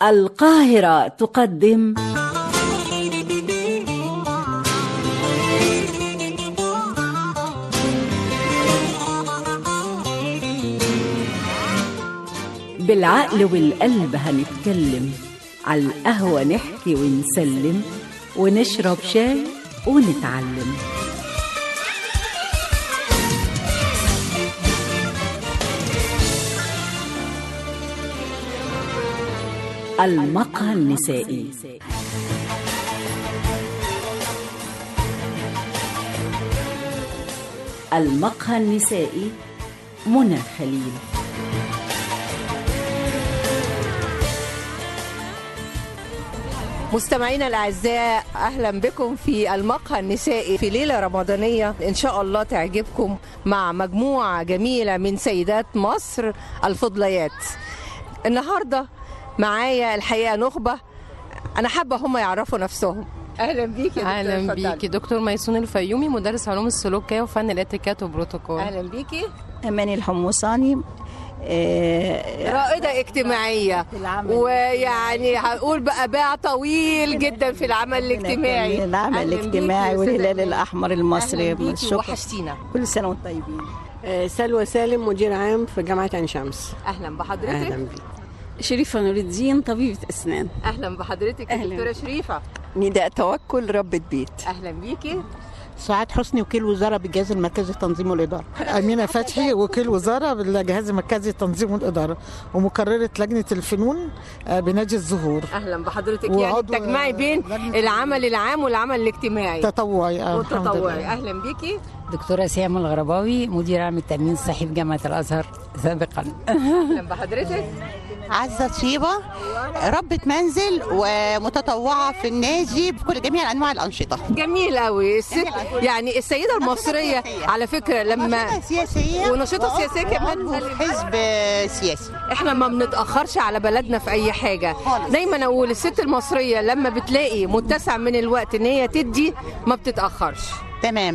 القاهرة تقدم بالعقل والقلب هنتكلم على القهوة نحكي ونسلم ونشرب شاي ونتعلم المقهى النسائي المقهى النسائي منى خليل مستمعينا الاعزاء اهلا بكم في المقهى النسائي في ليله رمضانيه ان شاء الله تعجبكم مع مجموعه جميله من سيدات مصر الفضليات النهارده معايا الحقيقه نخبه انا حابه هم يعرفوا نفسهم اهلا بيكي يا دكتورة، اهلا اتفضلي. بيكي دكتور ميسون الفيومي مدرس علوم السلوكيه وفن الاتيكيت وبروتوكول اهلا بيكي أماني الحمصاني آه، رائده اجتماعيه ويعني هنقول بقى باع طويل جدا في العمل الاجتماعي العمل أهلاً بيكي الاجتماعي يا أستاذة والهلال أماني. الأحمر المصري أهلاً بيكي شكرا وحشتينا كل سنة وانتم طيبين آه، سلوى سالم مدير عام في جامعة عين شمس اهلا بحضرتك أهلا بك شريفة نور الدين طبيبة أسنان اهلا بحضرتك يا أهلاً. دكتوره شريفه نداء توكل ربة بيت اهلا بيكي سعاد حسني وكيل وزاره بالجهاز المركزي للتنظيم والاداره امينه فتحي وكيل وزاره بالجهاز المركزي للتنظيم والاداره ومقرره لجنه الفنون آه، بنادي الزهور اهلا بحضرتك يعني وعضو- تجمعي بين لجنة العمل العام والعمل الاجتماعي تطوعي آه، الحمد والتطوعي لله. اهلا بيكي دكتورة سيام الغرباوي مدير عام التأمين الصحي في جامعة الأزهر سابقا اهلا بحضرتك عزة طيبة ربة منزل ومتطوعة في النادي بكل جميع أنواع الأنشطة جميل قوي الست يعني السيده المصريه على فكره لما نشطة سياسية ونشطة سياسية كمان. وعضو في حزب سياسي احنا ما بنتاخرش على بلدنا في اي حاجه دايما اقول الست المصريه لما بتلاقي متسع من الوقت ان هي تدي ما بتتاخرش تمام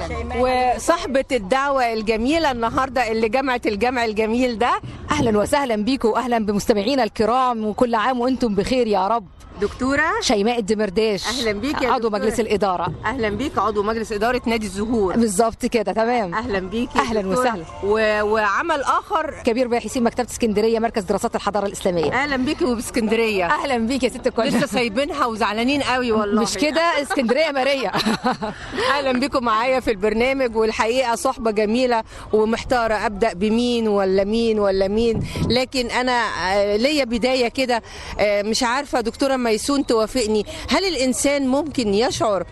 وصاحبه الدعوه الجميله النهارده اللي جمعت الجمع الجميل ده اهلا وسهلا بيكم واهلا بمستمعينا الكرام وكل عام وانتم بخير يا رب دكتوره شيماء الدمرداش أهلاً بيك يا عضو دكتورة. مجلس الاداره اهلا بيك عضو مجلس اداره نادي الزهور بالظبط كده تمام اهلا بيكي يا أهلاً دكتورة. وسهلا. و... وعمل اخر كبير باحثين مكتبه اسكندريه مركز دراسات الحضاره الاسلاميه اهلا بيكي وباسكندريه اهلا بيك يا ست الكل لسه سايبينها وزعلانين قوي والله مش كده اسكندريه ماريه اهلا بكم معايا في البرنامج والحقيقه صحبه جميله ومحتاره ابدا بمين ولا مين ولا مين لكن انا آه، ليا بدايه كده آه، مش عارفه دكتوره ميسون توافقني هل الانسان ممكن يشعر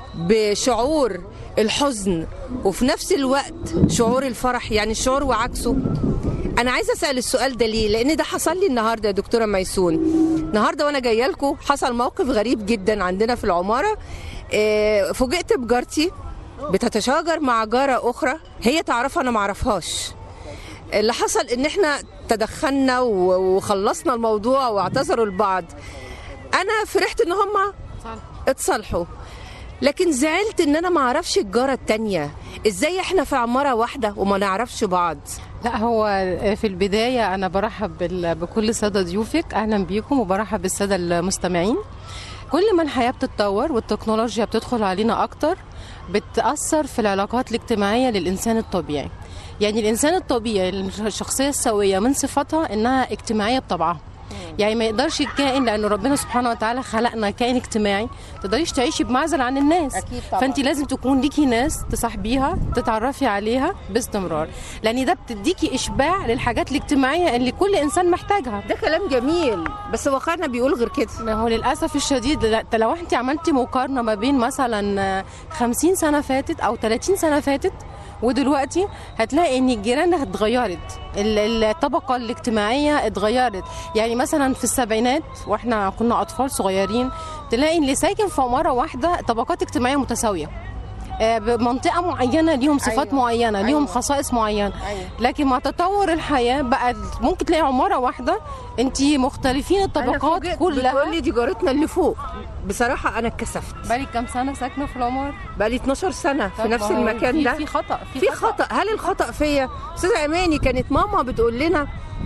بشعور الحزن وفي نفس الوقت شعور الفرح يعني الشعور وعكسه انا عايزه اسال السؤال ده ليه لان ده حصل لي النهارده يا دكتوره ميسون النهارده وانا جايه لكم حصل موقف غريب جدا عندنا في العماره آه، فوجئت بجارتي بتتشاجر مع جاره اخرى هي تعرفها انا ما اعرفهاش اللي حصل ان احنا تدخلنا و- وخلصنا الموضوع واعتذروا لبعض انا فرحت ان هم اتصالحوا لكن زعلت ان انا ما اعرفش الجاره التانية ازاي احنا في عماره واحده وما نعرفش بعض لا هو في البدايه انا برحب بال- بكل ساده ضيوفك اهلا بيكم وبرحب بالساده المستمعين كل ما الحياه بتتطور والتكنولوجيا بتدخل علينا اكتر بتاثر في العلاقات الاجتماعيه للانسان الطبيعي يعني الانسان الطبيعي الشخصيه السويه من صفاتها انها اجتماعيه بطبعها يعني ما يقدرش الكائن لانه ربنا سبحانه وتعالى خلقنا كائن اجتماعي ما تقدريش تعيشي بمعزل عن الناس أكيد طبعاً. فانت لازم تكون ليكي ناس تصاحبيها تتعرفي عليها باستمرار لان ده بتديكي اشباع للحاجات الاجتماعيه اللي كل انسان محتاجها ده كلام جميل بس واقعنا بيقول غير كده ما هو للاسف الشديد لا- لو انت عملتي مقارنه ما بين مثلا آه، 50 سنه فاتت او 30 سنه فاتت ودلوقتي هتلاقي ان الجيران اتغيرت ال- الطبقه الاجتماعيه اتغيرت يعني مثلا في السبعينات واحنا كنا اطفال صغيرين تلاقي اللي ساكن في عماره واحده طبقات اجتماعيه متساويه آه، بمنطقه معينه ليهم صفات أيوة. أيوة. معينه ليهم أيوة. خصائص معينه أيوة. لكن مع تطور الحياه بقى ممكن تلاقي عماره واحده انت مختلفين الطبقات كلها بتقول لي دي جارتنا اللي فوق بصراحه انا اتكسفت بقالي كام سنه ساكنه في العماره بقى لي 12 سنه في طب نفس ما هو المكان في- ده في خطا في خطا هل الخطا فيا استاذه اماني كانت ماما بتقول لنا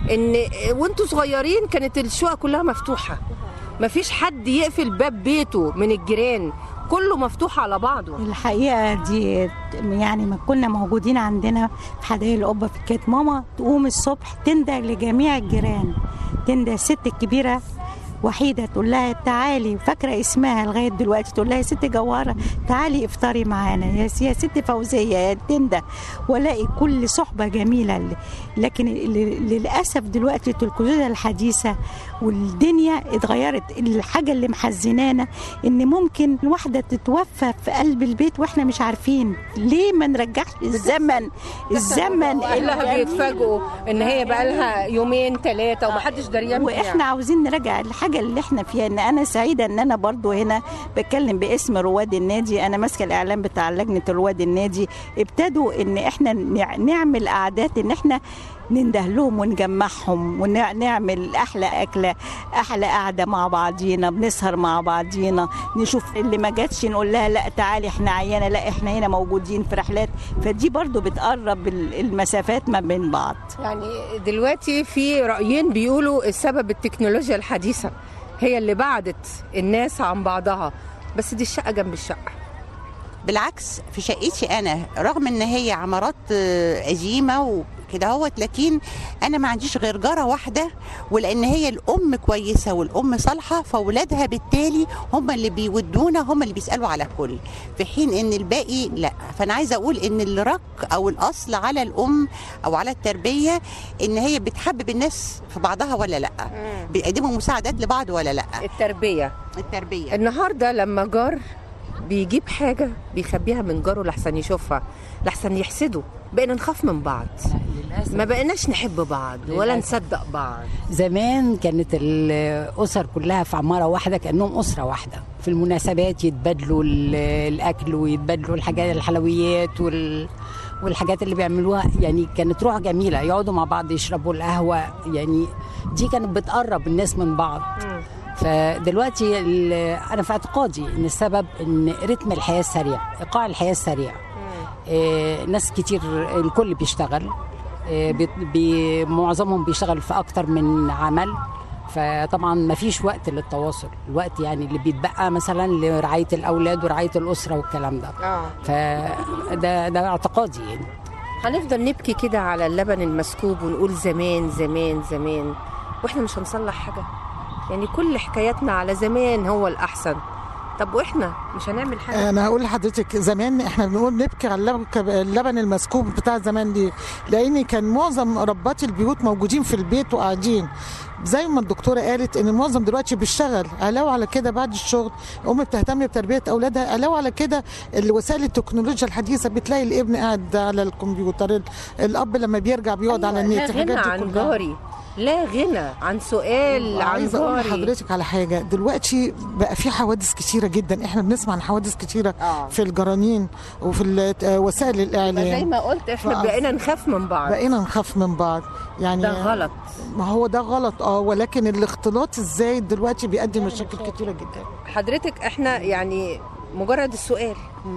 ان وانتوا صغيرين كانت الشقق كلها مفتوحه مفيش حد يقفل باب بيته من الجيران كله مفتوح على بعضه الحقيقه دي يعني ما كنا موجودين عندنا في حدائق القبه كانت ماما تقوم الصبح تنده لجميع الجيران تنده الست الكبيره وحيده تقول لها تعالي فاكره اسمها لغايه دلوقتي تقول لها يا ست جواره تعالي افطري معانا يا س- يا ست فوزيه يا تنده والاقي كل صحبه جميله لكن ل- للاسف دلوقتي التكنولوجيا الحديثه والدنيا اتغيرت الحاجه اللي محزنانا ان ممكن واحده تتوفى في قلب البيت واحنا مش عارفين ليه ما نرجعش الزمن الزمن اهلها الجميل. بيتفاجئوا ان هي بقى لها يومين ثلاثه ومحدش دريان بيها. واحنا عاوزين نراجع الحاجه اللي احنا فيها ان انا سعيده ان انا برضو هنا بتكلم باسم رواد النادي انا ماسكه الاعلام بتاع لجنه رواد النادي ابتدوا ان احنا نع- نعمل قعدات ان احنا ننده لهم ونجمعهم ونعمل احلى اكله احلى قعده مع بعضينا بنسهر مع بعضينا نشوف اللي ما جاتش نقول لها لا تعالي احنا عيانه لا احنا هنا موجودين في رحلات فدي برضو بتقرب ال- المسافات ما بين بعض يعني دلوقتي في رايين بيقولوا السبب التكنولوجيا الحديثه هي اللي بعدت الناس عن بعضها بس دي الشقه جنب الشقه بالعكس في شقتي انا رغم ان هي عمارات آه، قديمه وكده اهوت لكن انا ما عنديش غير جاره واحده ولان هي الام كويسه والام صالحه فاولادها بالتالي هم اللي بيودونا هم اللي بيسالوا على كل في حين ان الباقي لا فانا عايزه اقول ان الرك او الاصل على الام او على التربيه ان هي بتحبب الناس في بعضها ولا لا بيقدموا مساعدات لبعض ولا لا التربيه التربيه النهارده لما جار بيجيب حاجه بيخبيها من جاره لحسن يشوفها لحسن يحسده بقينا نخاف من بعض ما بقيناش نحب بعض ولا للأسف. نصدق بعض زمان كانت الأسر كلها في عمارة واحدة كأنهم أسرة واحدة في المناسبات يتبادلوا ال- الأكل ويتبادلوا الحاجات الحلويات وال والحاجات اللي بيعملوها يعني كانت روح جميلة يقعدوا مع بعض يشربوا القهوة يعني دي كانت بتقرب الناس من بعض فدلوقتي ال- أنا في اعتقادي إن السبب إن رتم الحياة السريع إيقاع الحياة السريع آه، ناس كتير الكل بيشتغل آه، بي- بي- معظمهم بيشتغل في اكتر من عمل فطبعا ما فيش وقت للتواصل الوقت يعني اللي بيتبقى مثلا لرعايه الاولاد ورعايه الاسره والكلام ده اه فده ده اعتقادي يعني هنفضل نبكي كده على اللبن المسكوب ونقول زمان زمان زمان واحنا مش هنصلح حاجه يعني كل حكاياتنا على زمان هو الاحسن طب واحنا مش هنعمل حاجه انا هقول لحضرتك زمان احنا بنقول نبكي على اللبن, اللبن المسكوب بتاع زمان دي لان كان معظم ربات البيوت موجودين في البيت وقاعدين زي ما الدكتوره قالت ان معظم دلوقتي بيشتغل علاوه على كده بعد الشغل الام بتهتم بتربيه اولادها علاوه على كده الوسائل التكنولوجيا الحديثه بتلاقي الابن قاعد على الكمبيوتر ال- الاب لما بيرجع بيقعد على النت لا غنى الحاجات دي عن كلها. جاري لا غنى عن سؤال عن عايزه اقول جاري لحضرتك على حاجه دلوقتي بقى في حوادث كتيره جدا احنا بنسمع عن حوادث كتيره آه. في الجرانين وفي ال- آه، وسائل الاعلام زي ما قلت احنا فأ- بقينا نخاف من بعض بقينا نخاف من بعض يعني ده غلط ما هو ده غلط اه ولكن الاختلاط الزايد دلوقتي بيؤدي مشاكل كتيره جدا حضرتك احنا يعني مجرد السؤال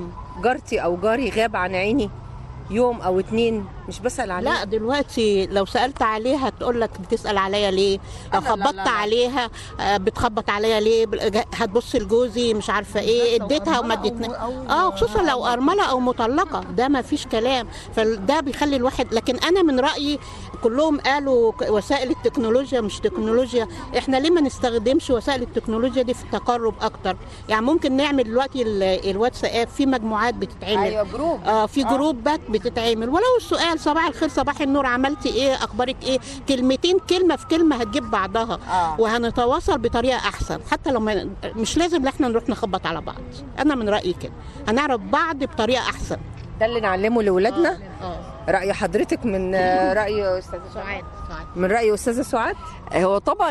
جارتي او جاري غاب عن عيني يوم او اتنين مش بسال عليه لا دلوقتي لو سالت عليها تقول لك بتسال عليا ليه لو لا، لا، لا، خبطت لا. عليها آه، بتخبط عليا ليه بال- هتبص لجوزي مش عارفه ايه اديتها وما اديتنا اه خصوصا لو ارمله او مطلقه ده ما فيش كلام فده بيخلي الواحد لكن انا من رايي كلهم قالوا ك- وسائل التكنولوجيا مش تكنولوجيا احنا ليه ما نستخدمش وسائل التكنولوجيا دي في التقرب اكتر يعني ممكن نعمل دلوقتي ال- الواتساب في مجموعات بتتعمل ايوه جروب اه في جروبات بتتعمل ولو السؤال صباح الخير صباح النور عملتي ايه اخبارك ايه كلمتين كلمه في كلمه هتجيب بعضها آه. وهنتواصل بطريقه احسن حتى لو ما مش لازم ان احنا نروح نخبط على بعض انا من رايي كده هنعرف بعض بطريقه احسن ده اللي نعلمه لاولادنا اه راي حضرتك من آه، راي استاذه سعاد من راي استاذه سعاد هو طبعا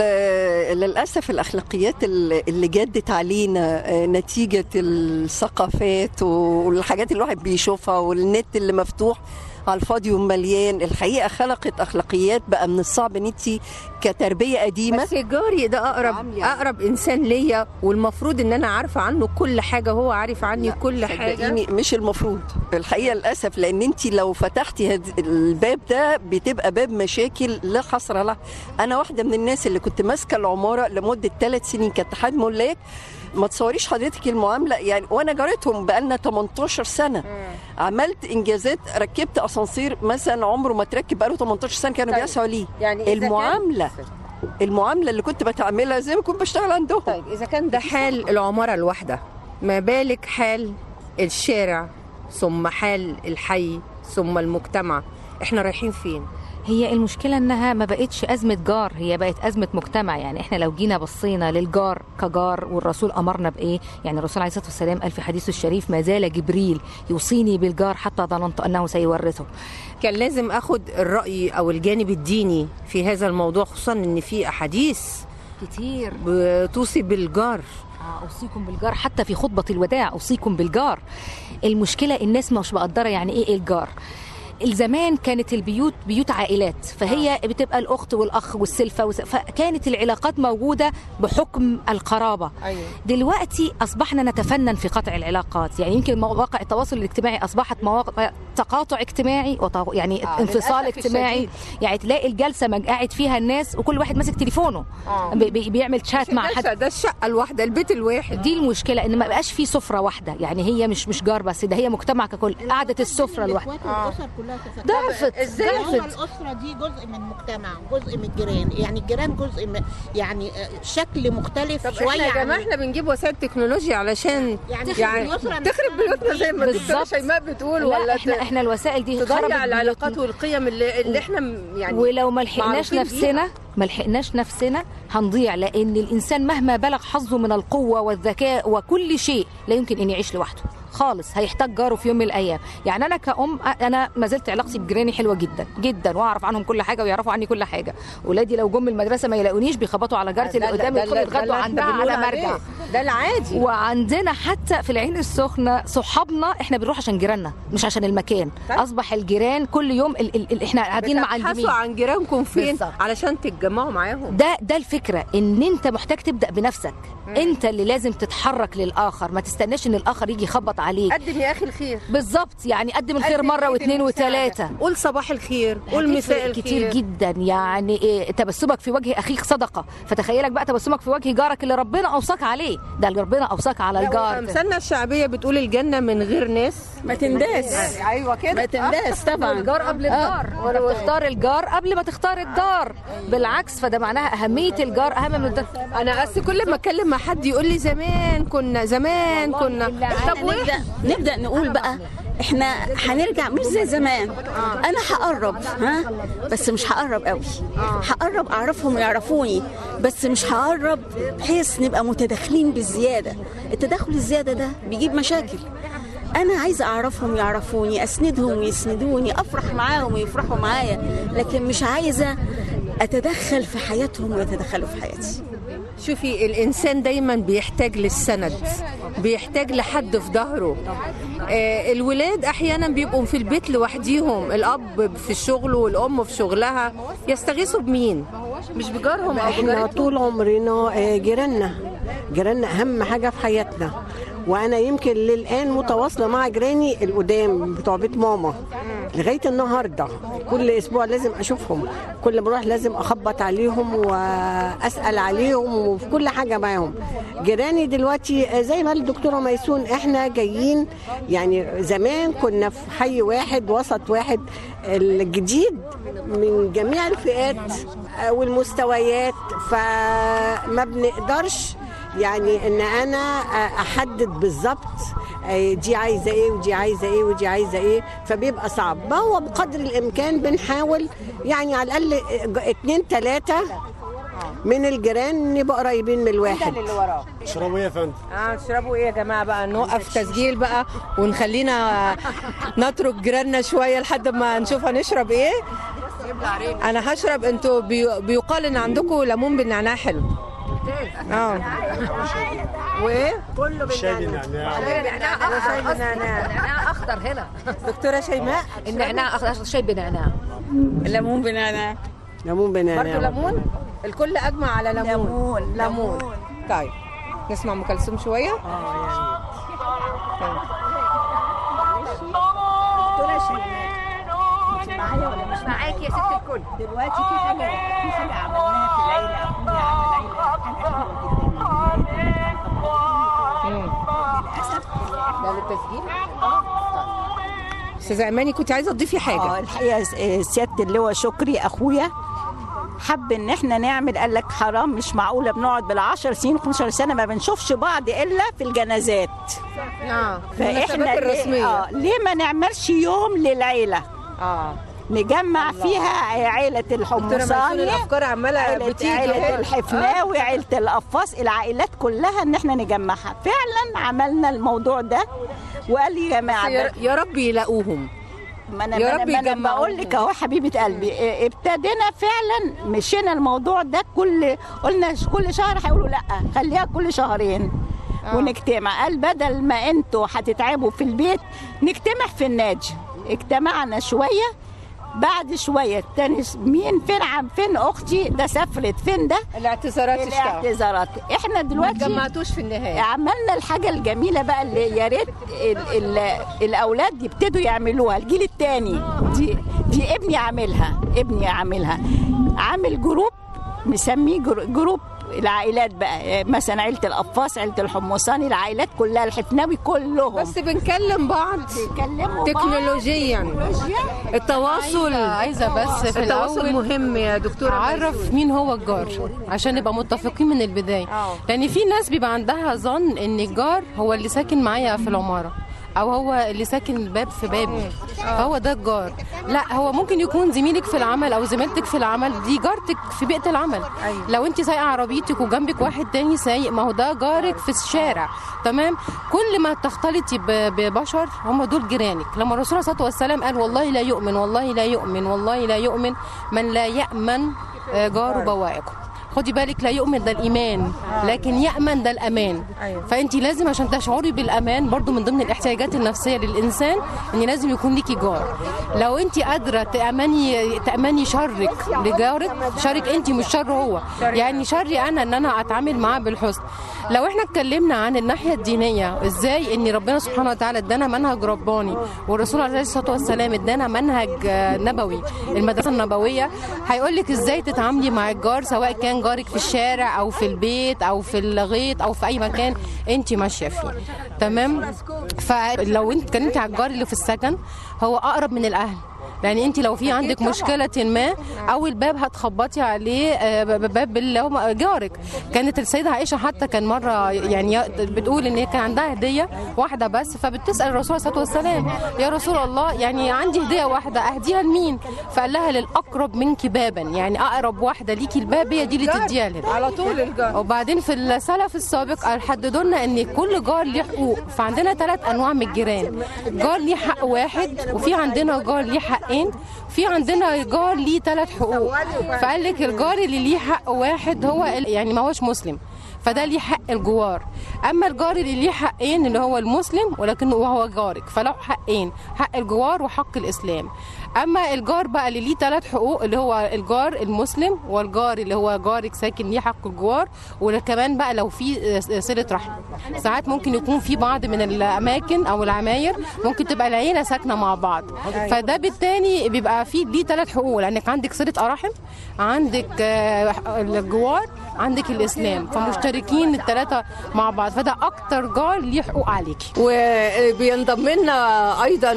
ال- للاسف الاخلاقيات ال- اللي جدت علينا آه، نتيجه الثقافات والحاجات اللي الواحد بيشوفها والنت اللي مفتوح على الفاضي ومليان الحقيقه خلقت اخلاقيات بقى من الصعب ان انت كتربيه قديمه بس جاري ده اقرب اقرب انسان ليا والمفروض ان انا عارفه عنه كل حاجه هو عارف عني كل حاجه صدقيني مش المفروض الحقيقه للاسف لان انت لو فتحتي هاد- الباب ده بتبقى باب مشاكل لا حصر له انا واحده من الناس اللي كنت ماسكه العماره لمده ثلاث سنين كاتحاد ملاك ما تصوريش حضرتك المعامله يعني وانا جارتهم بقالنا 18 سنه عملت انجازات ركبت اسانسير مثلا عمره ما تركب بقاله 18 سنه كانوا طيب. بيسعوا ليه يعني إذا كان- المعامله المعامله اللي كنت بتعملها زي ما كنت بشتغل عندهم طيب اذا كان ده حال العماره الواحده ما بالك حال الشارع ثم حال الحي ثم المجتمع احنا رايحين فين هي المشكلة انها ما بقتش أزمة جار هي بقت أزمة مجتمع يعني احنا لو جينا بصينا للجار كجار والرسول أمرنا بإيه يعني الرسول عليه الصلاة والسلام قال في حديثه الشريف ما زال جبريل يوصيني بالجار حتى ظننت أنه سيورثه كان لازم اخد الراي او الجانب الديني في هذا الموضوع خصوصا ان في احاديث كتير بتوصي بالجار آه، أوصيكم بالجار حتى في خطبة الوداع أوصيكم بالجار المشكلة الناس مش مقدرة يعني إيه الجار الزمان كانت البيوت بيوت عائلات فهي بتبقى الأخت والأخ والسلفة وس- فكانت العلاقات موجودة بحكم القرابة ايوه دلوقتي أصبحنا نتفنن في قطع العلاقات يعني يمكن مواقع التواصل الاجتماعي أصبحت مواقع تقاطع اجتماعي وط- يعني آه، انفصال للأسف اجتماعي الشديد. يعني تلاقي الجلسة مج- قاعد فيها الناس وكل واحد ماسك تليفونه آه. بي- بي- بيعمل شات مع حد ده الشقه الواحده البيت الواحد دي المشكله ان ما بقاش في سفره واحده يعني هي مش مش جار بس ده هي مجتمع ككل قعده السفره الواحده الاسر كلها تفكك. ضعفت ازاي ضعفت الاسره دي جزء من مجتمع جزء من الجيران يعني الجيران جزء من يعني آه، شكل مختلف طب شويه احنا يا جماعه عن- احنا بنجيب وسائل تكنولوجيا علشان يعني يعني الأسرة تخرب بيوتنا زي ما الدكتوره بالظبط. شيماء بتقول لا ولا احنا ت- احنا الوسائل دي خربت تضيع بيوتنا. العلاقات والقيم اللي, اللي احنا م- يعني ولو ما لحقناش معروفين نفسنا ما لحقناش نفسنا هنضيع لان الانسان مهما بلغ حظه من القوه والذكاء وكل شيء لا يمكن ان يعيش لوحده خالص هيحتاج جاره في يوم من الايام يعني انا كأم انا ما زلت علاقتي بجيراني حلوه جدا جدا واعرف عنهم كل حاجه ويعرفوا عني كل حاجه ولادي لو جم المدرسه ما يلاقونيش بيخبطوا على جارتي اللي ده- قدامي ده- يدخلوا ده- ده يتغدوا اللي عندها احنا بنقول على عليه. مرجع ده العادي وعندنا حتى في العين السخنه صحابنا احنا بنروح عشان جيراننا مش عشان المكان اصبح الجيران كل يوم ال ال ال احنا قاعدين معندمين بتبحثوا عن جيرانكم فين بالظبط. علشان تتجمعوا معاهم ده ده الفكره ان انت محتاج تبدا بنفسك انت اللي لازم تتحرك للاخر ما تستناش ان الاخر يجي يخبط عليك قدم يا اخي الخير بالظبط يعني قدم الخير قدم مره إيد واثنين المساعدة. وثلاثه قول صباح الخير قول مساء هتفرق الخير كتير جدا يعني إيه تبسمك في وجه اخيك صدقه فتخيلك بقى تبسمك في وجه جارك اللي ربنا اوصاك عليه ده اللي ربنا اوصاك على لا، الجار ده. وامثالنا الشعبيه بتقول الجنه من غير ناس ما تنداس ايوه كده ما تنداس طبعا الجار قبل الدار ولا بتختار الجار قبل ما تختار الدار بالعكس فده معناها اهميه الجار اهم من الدار انا بس كل ما اتكلم مع حد يقول لي زمان كنا زمان كنا طب طب وايه نبدا نبدا نقول بقى احنا هنرجع مش زي زمان انا هقرب ها بس مش هقرب قوي هقرب اعرفهم ويعرفوني بس مش هقرب بحيث نبقى متداخلين بالزياده التداخل الزياده ده بيجيب مشاكل انا عايزه اعرفهم يعرفوني اسندهم ويسندوني افرح معاهم ويفرحوا معايا لكن مش عايزه اتدخل في حياتهم ويتدخلوا في حياتي شوفي الانسان دايما بيحتاج للسند بيحتاج لحد في ظهره آه الولاد احيانا بيبقوا في البيت لوحديهم الاب في الشغل والام في شغلها يستغيثوا بمين مش بجارهم او احنا بجارتهم طول عمرنا آه، جيراننا جيراننا اهم حاجه في حياتنا وانا يمكن للان متواصله مع جيراني القدام بتوع بيت ماما لغايه النهارده كل اسبوع لازم اشوفهم كل ما اروح لازم اخبط عليهم واسال عليهم وفي كل حاجه معاهم جيراني دلوقتي آه، زي ما قال الدكتوره ميسون احنا جايين يعني زمان كنا في حي واحد وسط واحد الجديد من جميع الفئات آه، والمستويات فما بنقدرش يعني ان انا آه، احدد بالظبط آه، دي عايزه ايه ودي عايزه ايه ودي عايزه ايه فبيبقى صعب ما هو بقدر الامكان بنحاول يعني على الاقل آه، اتنين تلاته من الجيران نبقى قريبين من الواحد اشربوا ايه يا فندم؟ اه تشربوا ايه يا جماعه بقى نوقف تسجيل بقى ونخلينا نترك جيراننا شويه لحد ما نشوف هنشرب ايه انا هشرب انتوا بي... بيقال ان عندكم ليمون بالنعناع حلو اه وايه كله شاي بالنعناع بالنعناع اخضر بالنعناع اخضر هنا دكتوره شيماء النعناع اخضر شاي بنعناع ليمون بنعناع ليمون بنعناع برضه ليمون الكل اجمع على ليمون ليمون ليمون طيب نسمع ام كلثوم شويه اه دكتوره شيماء مش معايا ولا مش معاكي يا ست الكل دلوقتي في حاجه في حاجه عملناها في العيله اخويا عمل عيله للاسف ده للتسجيل استاذه اماني كنت عايزه تضيفي اه حاجه الحقيقه س- آه، سياده اللواء شكري اخويا حب ان احنا نعمل قال لك حرام مش معقوله بنقعد بالعشر سنين 15 سنه ما بنشوفش بعض الا في الجنازات اه فاحنا ليه, الرسميه آه ليه ما نعملش يوم للعيله اه نجمع فيها عيلة دكتوره ميسون الحمصاني الافكار عماله عيلة, بتيجي عيلة هنا. الحفناوي عيلة القفاص العائلات كلها ان احنا نجمعها فعلا عملنا الموضوع ده وقال لي يا جماعة يا- يا رب يلاقوهم ما انا يا ما أنا- رب ما انا يجمعوهم. بقول لك اهو حبيبه قلبي إيه، ابتدينا فعلا مشينا الموضوع ده كل قلنا ش- كل شهر هيقولوا لا خليها كل شهرين آه. ونجتمع قال بدل ما انتوا هتتعبوا في البيت نجتمع في النادي اجتمعنا شويه بعد شويه تاني س- مين فين عم فين اختي ده سافرت فين ده الاعتذارات اشتغل الاعتذارات احنا ما دلوقتي جمعتوش في النهايه عملنا الحاجة الجميلة بقى اللي يا ريت ال- ال- الأولاد يبتدوا يعملوها الجيل التاني دي دي ابني عاملها ابني عاملها عامل جروب مسميه جرو- جروب العائلات بقى مثلا عيلة القفاص عيلة الحمصاني العائلات كلها الحفناوي كلهم بس بنكلم بعض بيتكلموا تكنولوجيا التواصل عايزة- عايزة بس في التواصل الأول مهم يا دكتوره اعرف مين هو الجار عشان نبقى متفقين من البدايه آه. لان في ناس بيبقى عندها ظن ان الجار هو اللي ساكن معايا في العماره او هو اللي ساكن الباب في بابي فهو ده الجار لا هو ممكن يكون زميلك في العمل او زميلتك في العمل دي جارتك في بيئه العمل أيوة. لو انت سايقه عربيتك وجنبك واحد تاني سايق ما هو ده جارك في الشارع تمام كل ما تختلطي ب- ببشر هم دول جيرانك لما الرسول صلى الله عليه وسلم قال والله لا يؤمن والله لا يؤمن والله لا يؤمن من لا يأمن آه، جاره بوائقه خدي بالك لا يؤمن ده الايمان لكن يامن ده الامان أيوة. فانت لازم عشان تشعري بالامان برضو من ضمن الاحتياجات النفسيه للانسان ان لازم يكون ليكي جار لو انت قادره تامني تامني شرك لجارك شرك انت مش شر هو يعني شري انا ان انا اتعامل معاه بالحسن لو احنا اتكلمنا عن الناحيه الدينيه ازاي ان ربنا سبحانه وتعالى ادانا منهج رباني والرسول عليه الصلاه والسلام ادانا منهج آه، نبوي المدرسه النبويه هيقول لك ازاي تتعاملي مع الجار سواء كان جارك في الشارع او في البيت او في الغيط او في اي مكان انت ماشيه فيه تمام فلو انت اتكلمتي على الجار اللي في السكن هو اقرب من الاهل لان انت لو في عندك مشكله ما اول باب هتخبطي عليه آه، ب- باب اللي هو جارك كانت السيده عائشه حتى كان مره يعني بتقول ان هي كان عندها هديه واحده بس فبتسال الرسول صلى الله عليه وسلم يا رسول الله يعني عندي هديه واحده اهديها لمين فقال لها للاقرب منك بابا يعني اقرب واحده ليكي الباب هي دي اللي تديها لها على طول الجار وبعدين في السلف السابق حددوا لنا ان كل جار ليه حقوق فعندنا ثلاث انواع من الجيران جار ليه حق واحد وفي عندنا جار ليه حقين في عندنا جار ليه ثلاث حقوق فقال لك الجار اللي ليه حق واحد هو ال- يعني ما هوش مسلم فده ليه حق الجوار اما الجار اللي ليه حقين اللي هو المسلم ولكنه وهو جارك فله حقين حق الجوار وحق الاسلام اما الجار بقى اللي ليه ثلاث حقوق اللي هو الجار المسلم والجار اللي هو جارك ساكن ليه حق الجوار وكمان بقى لو في صله رحم ساعات ممكن يكون في بعض من الاماكن او العماير ممكن تبقى العيله ساكنه مع بعض فده بالتالي بيبقى فيه ليه ثلاث حقوق لانك عندك صله رحم عندك آه، الجوار عندك الاسلام فمشتركين الثلاثه مع بعض فده اكتر جار ليه حقوق عليكي وبينضم لنا ايضا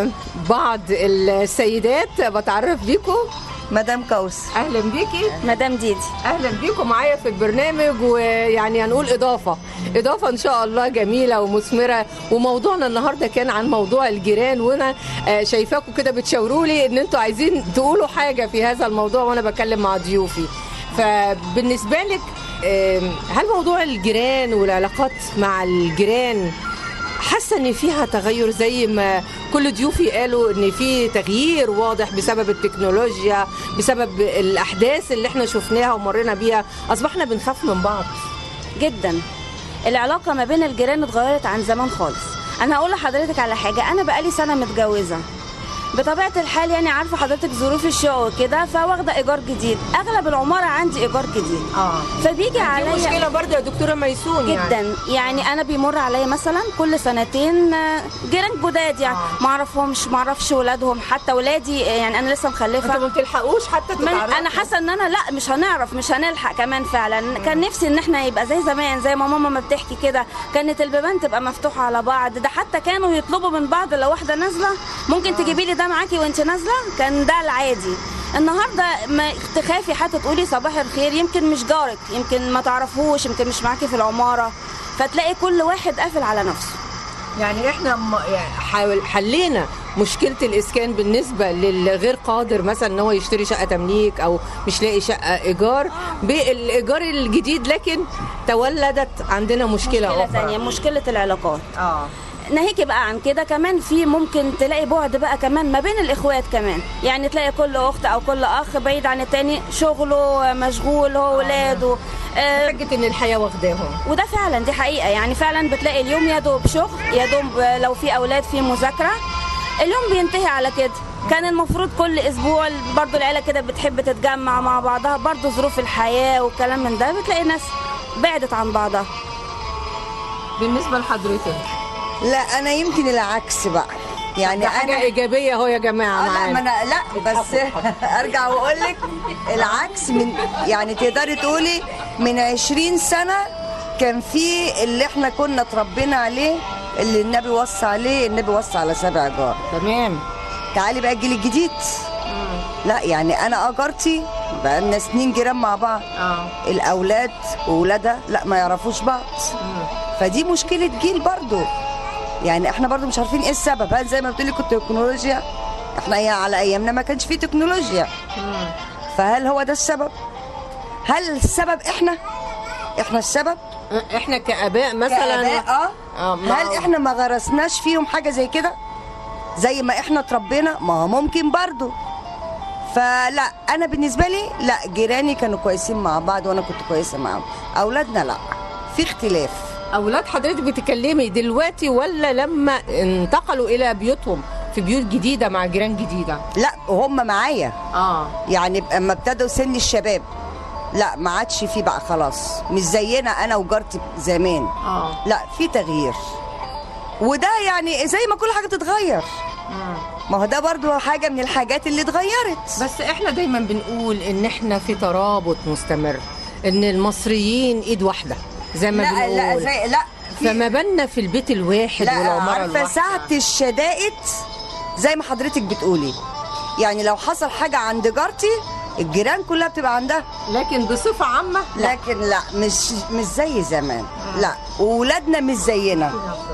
بعض السيدات بتعرف بيكم مدام كوس اهلا بيكي مدام ديدي اهلا بيكم معايا في البرنامج ويعني هنقول اضافه اضافه ان شاء الله جميله ومثمره وموضوعنا النهارده كان عن موضوع الجيران وانا آه، شايفاكم كده بتشاوروا لي ان انتوا عايزين تقولوا حاجه في هذا الموضوع وانا بكلم مع ضيوفي فبالنسبه لك آم، هل موضوع الجيران والعلاقات مع الجيران حاسه ان فيها تغير زي ما كل ضيوفي قالوا ان في تغيير واضح بسبب التكنولوجيا بسبب الاحداث اللي احنا شفناها ومرينا بيها اصبحنا بنخاف من بعض جدا العلاقة ما بين الجيران اتغيرت عن زمان خالص انا هقول لحضرتك على حاجه انا بقالي سنه متجوزه بطبيعه الحال يعني عارفه حضرتك ظروف الشقه كده فواخده ايجار جديد اغلب العماره عندي ايجار جديد اه فبيجي دي عليا مشكله برضه يا دكتوره ميسون يعني. جدا يعني انا بيمر عليا مثلا كل سنتين آه، جيران جداد يعني ما اعرفهمش ما اعرفش ولادهم حتى ولادي آه، يعني انا لسه مخلفه انتوا ما بتلحقوش حتى من تتعرفوا انا حاسه ان انا لا مش هنعرف مش هنلحق كمان فعلا كان نفسي ان احنا يبقى زي زمان زي ما ماما ما بتحكي كده كانت البيبان تبقى مفتوحه على بعض ده حتى كانوا يطلبوا من بعض لو واحده نازله ممكن تجيبي لي ده معاكي وانت نازله كان ده العادي النهارده ما تخافي حتى تقولي صباح الخير يمكن مش جارك يمكن ما تعرفوش يمكن مش معاكي في العماره فتلاقي كل واحد قافل على نفسه يعني احنا م- يعني حاول حلينا مشكله الاسكان بالنسبه للغير قادر مثلا ان هو يشتري شقه تمليك او مش لاقي شقه ايجار بالايجار الجديد لكن تولدت عندنا مشكله, مشكله اخرى ثانيه مشكله العلاقات اه ناهيكي بقى عن كده كمان في ممكن تلاقي بعد بقى كمان ما بين الاخوات كمان يعني تلاقي كل اخت او كل اخ بعيد عن التاني شغله مشغول هو ولاده آه حجه ان الحياه واخداهم وده فعلا دي حقيقه يعني فعلا بتلاقي اليوم يا دوب شغل يا دوب لو في اولاد في مذاكره اليوم بينتهي على كده كان المفروض كل اسبوع برضو العيله كده بتحب تتجمع مع بعضها برضو ظروف الحياه والكلام من ده بتلاقي ناس بعدت عن بعضها بالنسبه لحضرتك لا انا يمكن العكس بقى يعني ده حاجه انا ايجابيه اهو يا جماعه آه، لا معانا ما انا لا بس ارجع واقول لك العكس من يعني تقدري تقولي من 20 سنه كان في اللي احنا كنا اتربينا عليه اللي النبي وصى عليه النبي وصى على سبع جار تمام تعالي بقى الجيل الجديد لا يعني انا اجارتي بقى لنا سنين جيران مع بعض اه الاولاد واولادها لا ما يعرفوش بعض فدي مشكله جيل برضو يعني احنا برضو مش عارفين ايه السبب هل زي ما بتقولي كنت تكنولوجيا احنا يا على ايامنا ما كانش فيه تكنولوجيا فهل هو ده السبب هل السبب احنا احنا السبب احنا كاباء مثلا كآباء اه آه، ما هل هو- احنا ما غرسناش فيهم حاجه زي كده زي ما احنا اتربينا ما هو ممكن برضو فلا انا بالنسبه لي لا جيراني كانوا كويسين مع بعض وانا كنت كويسه معاهم اولادنا لا في اختلاف اولاد حضرتك بتتكلمي دلوقتي ولا لما انتقلوا الى بيوتهم في بيوت جديده مع جيران جديده لا وهم معايا اه يعني اما ابتدوا سن الشباب لا ما عادش فيه بقى خلاص مش زينا انا وجارتي زمان اه لا في تغيير وده يعني زي ما كل حاجه تتغير ما هو ده برضو حاجه من الحاجات اللي اتغيرت بس احنا دايما بنقول ان احنا في ترابط مستمر ان المصريين ايد واحده زي ما لا بنقول لا زي لا في- فما بالنا في البيت الواحد لا والعماره عارفه الواحده ساعه الشدائد زي ما حضرتك بتقولي يعني لو حصل حاجه عند جارتي الجيران كلها بتبقى عندها لكن بصفه عامه لكن لا مش مش زي زمان لا وولادنا مش زينا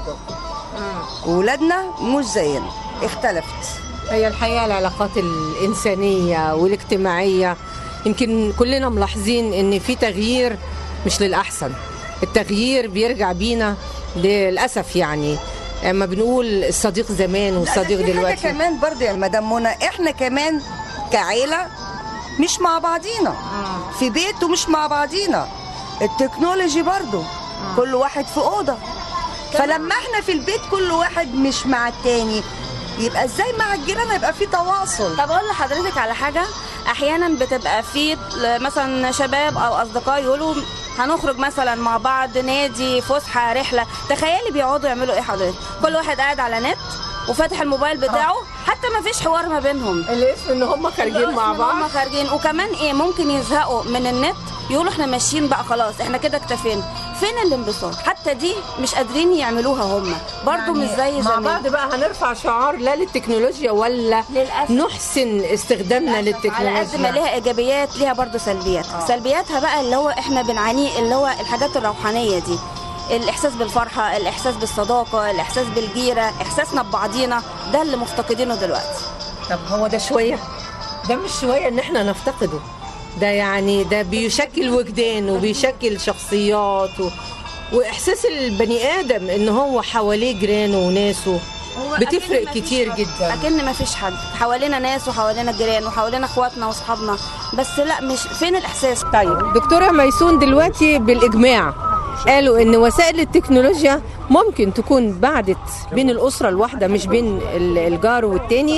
ولادنا مش زينا اختلفت هي الحقيقه العلاقات الانسانيه والاجتماعيه يمكن كلنا ملاحظين ان في تغيير مش للاحسن التغيير بيرجع بينا للاسف يعني اما بنقول الصديق زمان والصديق لا، ده في دلوقتي حاجه كمان برضه يا مدام منى احنا كمان كعيله مش مع بعضينا في بيت ومش مع بعضينا التكنولوجي برضه كل واحد في اوضه فلما احنا في البيت كل واحد مش مع التاني يبقى ازاي مع الجيران هيبقى في تواصل طب اقول لحضرتك على حاجه احيانا بتبقى في مثلا شباب او اصدقاء يقولوا هنخرج مثلا مع بعض نادي فسحه رحله تخيلي بيقعدوا يعملوا ايه حضرتك كل واحد قاعد على نت وفاتح الموبايل بتاعه حتى ما فيش حوار ما بينهم الاسم ان هم خارجين مع بعض هم خارجين وكمان ايه ممكن يزهقوا من النت يقولوا احنا ماشيين بقى خلاص احنا كده اكتفينا فين الانبساط حتى دي مش قادرين يعملوها هم برضو مش زي مع زمان بعض بقى هنرفع شعار لا للتكنولوجيا ولا للأسف. نحسن استخدامنا على قد ما للتكنولوجيا ليها ايجابيات ليها برضو سلبيات آه. سلبياتها بقى اللي هو احنا بنعانيه اللي هو الحاجات الروحانيه دي الاحساس بالفرحه الاحساس بالصداقه الاحساس بالجيره احساسنا ببعضينا ده اللي مفتقدينه دلوقتي طب هو ده شويه ده مش شويه ان احنا نفتقده ده يعني ده بيشكل وجدان وبيشكل شخصيات و... واحساس البني ادم ان هو حواليه جيرانه وناسه بتفرق كتير جدا اكن ما فيش حد حوالينا ناس وحوالينا جيران وحوالينا اخواتنا واصحابنا بس لا مش فين الاحساس طيب دكتوره ميسون دلوقتي بالاجماع قالوا ان وسائل التكنولوجيا ممكن تكون بعدت بين الاسره الواحده مش بين ال- الجار والتاني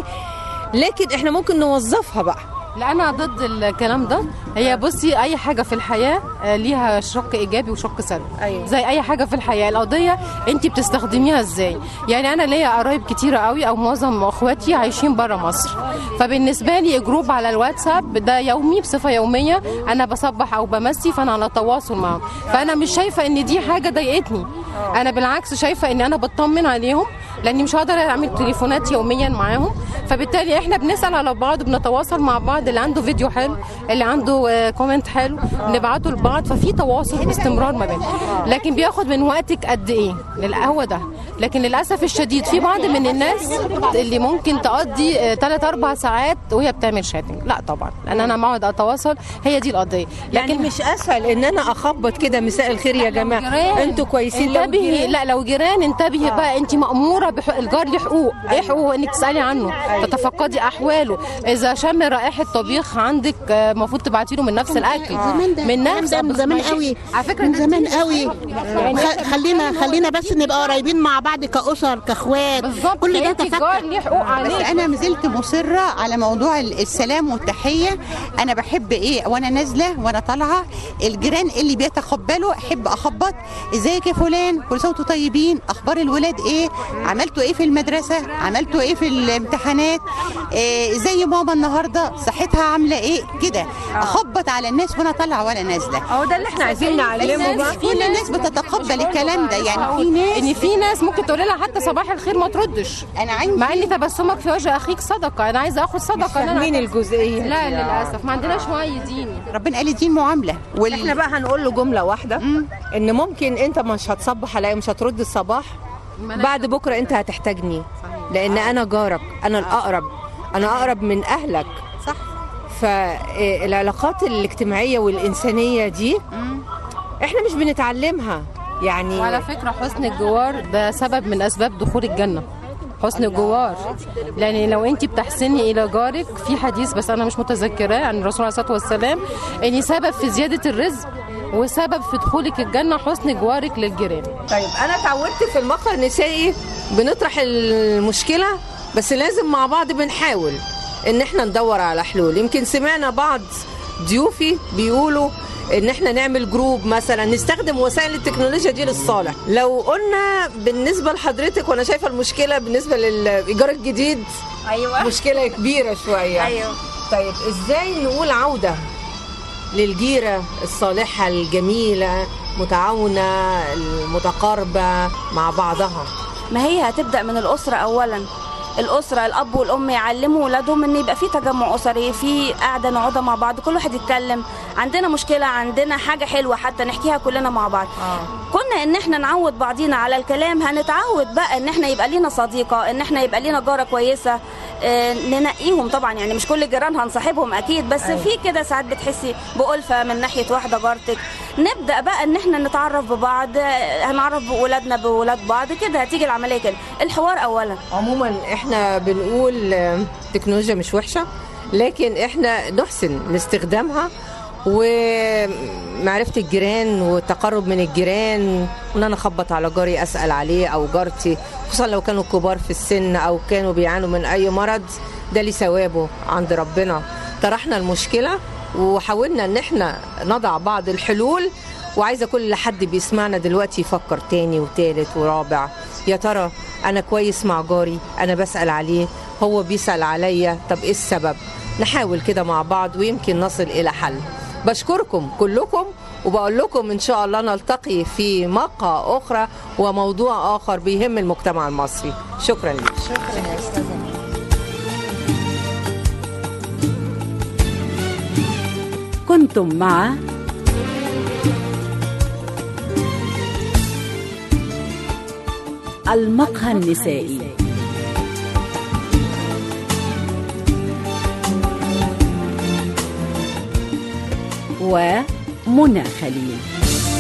لكن احنا ممكن نوظفها بقى لا انا ضد الكلام ده هي بصي اي حاجه في الحياه آه، ليها شق ايجابي وشق سلبي أيوة. زي اي حاجه في الحياه القضيه انت بتستخدميها ازاي يعني انا ليا قرايب كتيره قوي او معظم اخواتي عايشين بره مصر فبالنسبه لي جروب على الواتساب ده يومي بصفه يوميه انا بصبح او بمسي فانا على تواصل معاهم فانا مش شايفه ان دي حاجه ضايقتني انا بالعكس شايفه ان انا بطمن عليهم لاني مش هقدر اعمل تليفونات يوميا معاهم فبالتالي احنا بنسال على بعض بنتواصل مع بعض اللي عنده فيديو حلو اللي عنده آه، كومنت حلو نبعته لبعض ففي تواصل باستمرار ما بيننا لكن بياخد من وقتك قد ايه لل- هو ده لكن للاسف الشديد في بعض من الناس اللي ممكن تقضي 3 4 ساعات وهي بتعمل شاتنج لا طبعا لان انا بقعد اتواصل هي دي القضيه يعني مش اسهل ان انا اخبط كده مساء الخير يا جماعه انتوا كويسين لو انتبهي جيران؟ لا لو جيران انتبهي بقى انت ماموره بحق الجار له حقوق ايه حقوقه انك تسالي عنه تتفقدي احواله اذا شم رائحه طبيخ عندك آه، المفروض تبعتي له من نفس الاكل زمان ده من نفس ده من زمان ماشي. قوي على فكره من ده زمان دي- قوي يعني خ- خلينا خلينا بس نبقى قريبين مع بعض كأسر كاخوات بالظبط كل ده انت الجار ليه حقوق بس عليك انا مازلت مصره على موضوع ال- السلام والتحيه انا بحب ايه وانا نازله وانا طالعه الجيران اللي بيتقبلوا احب اخبط ازيك يا فلان كل سنه وانتم طيبين اخبار الولاد ايه عملتوا ايه في المدرسه عملتوا ايه في الامتحانات إيه زي ماما النهارده صحتها عامله ايه كده اخبط على الناس وانا طالعه وانا نازله اهو ده اللي احنا عايزين نعلمه بقى كل الناس بتتقبل الكلام ده يعني في ناس ان في ناس ممكن تقول لها حتى صباح الخير ما تردش انا عندي مع ان تبسمك في وجه اخيك صدقه انا عايزه اخد صدقه إن أنا فاهمين الجزئيه لا دي. للاسف ما عندناش وعي ديني ربنا قال الدين معامله وال... احنا بقى هنقول له جمله واحده ان ممكن انت مش هتصبح عليا مش هترد الصباح بعد بكره انت هتحتاجني لان انا جارك انا الاقرب انا اقرب من اهلك صح فالعلاقات الاجتماعيه والانسانيه دي احنا مش بنتعلمها يعني وعلى فكرة حسن الجوار ده سبب من أسباب دخول الجنة حسن الجوار لان لو انت بتحسني الى جارك في حديث بس انا مش متذكراه عن الرسول عليه الصلاه والسلام ان سبب في زياده الرزق وسبب في دخولك الجنه حسن جوارك للجيران طيب انا اتعودت في المقهى النسائي بنطرح المشكله بس لازم مع بعض بنحاول ان احنا ندور على حلول يمكن سمعنا بعض ضيوفي بيقولوا ان احنا نعمل جروب مثلا نستخدم وسائل التكنولوجيا دي للصالح لو قلنا بالنسبه لحضرتك وانا شايفه المشكله بالنسبه للايجار الجديد ايوه مشكله كبيره شويه ايوه طيب ازاي نقول عوده للجيره الصالحه الجميله متعاونه المتقاربه مع بعضها ما هي هتبدا من الاسره اولا الاسره الاب والام يعلموا ولادهم ان يبقى في تجمع اسري في قاعده نقعد مع بعض كل واحد يتكلم عندنا مشكله عندنا حاجه حلوه حتى نحكيها كلنا مع بعض كنا ان احنا نعود بعضينا على الكلام هنتعود بقى ان احنا يبقى لينا صديقه ان احنا يبقى لينا جاره كويسه آه، ننقيهم طبعا يعني مش كل الجيران هنصاحبهم اكيد بس أيوة. في كده ساعات بتحسي بألفة من ناحيه واحده جارتك نبدا بقى ان احنا نتعرف ببعض آه، هنعرف بولادنا بولاد بعض كده هتيجي العمليه كده الحوار اولا عموما احنا بنقول آه، التكنولوجيا مش وحشه لكن احنا نحسن من استخدامها ومعرفة الجيران والتقرب من الجيران وان انا اخبط على جاري اسال عليه او جارتي خصوصا لو كانوا كبار في السن او كانوا بيعانوا من اي مرض ده ليه ثوابه عند ربنا طرحنا المشكله وحاولنا ان احنا نضع بعض الحلول وعايزه كل حد بيسمعنا دلوقتي يفكر تاني وتالت ورابع يا ترى انا كويس مع جاري انا بسال عليه هو بيسال عليا طب ايه السبب نحاول كده مع بعض ويمكن نصل الى حل بشكركم كلكم وبقول لكم ان شاء الله نلتقي في مقهى اخرى وموضوع اخر بيهم المجتمع المصري شكرا لك شكرا يا استاذه كنتم مع المقهى النسائي ومنى خليل